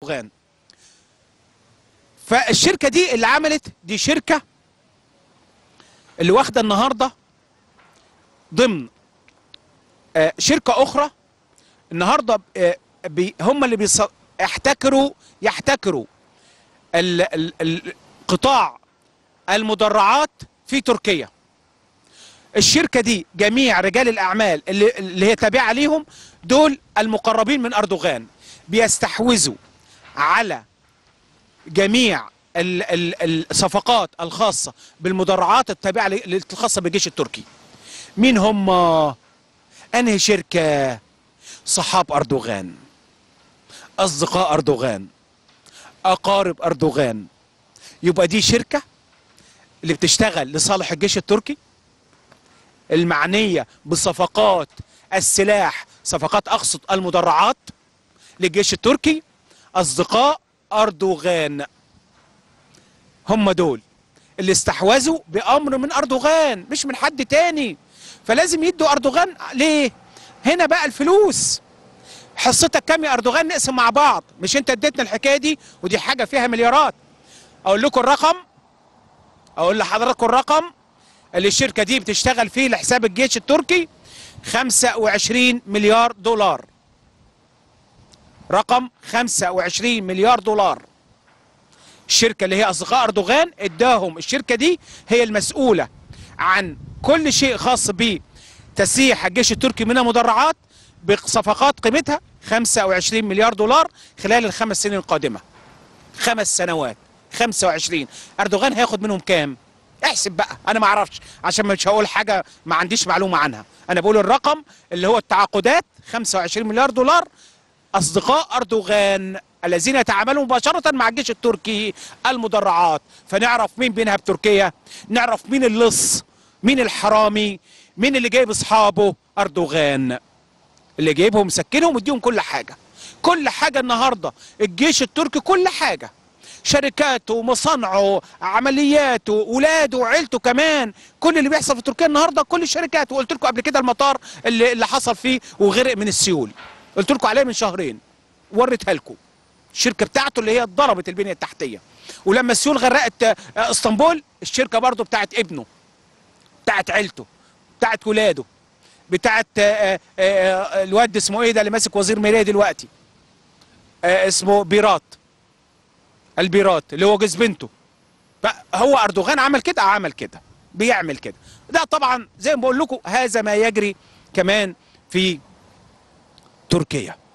اردوغان فالشركه دي اللي عملت دي شركه اللي واخده النهارده ضمن آه، شركه اخرى النهارده آه، بي هم اللي بيص... يحتكروا يحتكروا ال... ال... ال... قطاع المدرعات في تركيا الشركه دي جميع رجال الاعمال اللي, اللي هي تابعه ليهم دول المقربين من اردوغان بيستحوذوا على جميع ال- ال- الصفقات الخاصه بالمدرعات التابعه ل- الخاصه بالجيش التركي مين هم انهي شركه صحاب اردوغان اصدقاء اردوغان اقارب اردوغان يبقى دي شركه اللي بتشتغل لصالح الجيش التركي المعنيه بصفقات السلاح صفقات اقصد المدرعات للجيش التركي اصدقاء اردوغان هم دول اللي استحوذوا بامر من اردوغان مش من حد تاني فلازم يدوا اردوغان ليه هنا بقى الفلوس حصتك كام يا اردوغان نقسم مع بعض مش انت اديتنا الحكايه دي ودي حاجه فيها مليارات اقول لكم الرقم اقول لحضراتكم الرقم اللي الشركه دي بتشتغل فيه لحساب الجيش التركي 25 مليار دولار رقم 25 مليار دولار الشركه اللي هي اصدقاء اردوغان اداهم الشركه دي هي المسؤوله عن كل شيء خاص بتسليح الجيش التركي من المدرعات بصفقات قيمتها 25 مليار دولار خلال الخمس سنين القادمه خمس سنوات 25 اردوغان هياخد منهم كام احسب بقى انا ما اعرفش عشان مش هقول حاجه ما عنديش معلومه عنها انا بقول الرقم اللي هو التعاقدات 25 مليار دولار اصدقاء اردوغان الذين يتعاملون مباشره مع الجيش التركي المدرعات فنعرف مين بينها بتركيا نعرف مين اللص مين الحرامي مين اللي جايب اصحابه اردوغان اللي جايبهم مسكنهم ومديهم كل حاجه كل حاجه النهارده الجيش التركي كل حاجه شركاته مصانعه عملياته ولاده وعيلته كمان كل اللي بيحصل في تركيا النهارده كل الشركات وقلت لكم قبل كده المطار اللي, اللي حصل فيه وغرق من السيول قلت لكم عليه من شهرين وريتها لكم الشركه بتاعته اللي هي ضربت البنيه التحتيه ولما السيول غرقت آه، اسطنبول الشركه برضو بتاعت ابنه بتاعت عيلته بتاعت ولاده بتاعت آه، آه، آه، الواد اسمه ايه ده اللي ماسك وزير ماليه دلوقتي آه، اسمه بيرات البيرات اللي هو جوز بنته هو اردوغان عمل كده عمل كده بيعمل كده ده طبعا زي ما بقول لكم هذا ما يجري كمان في تركيا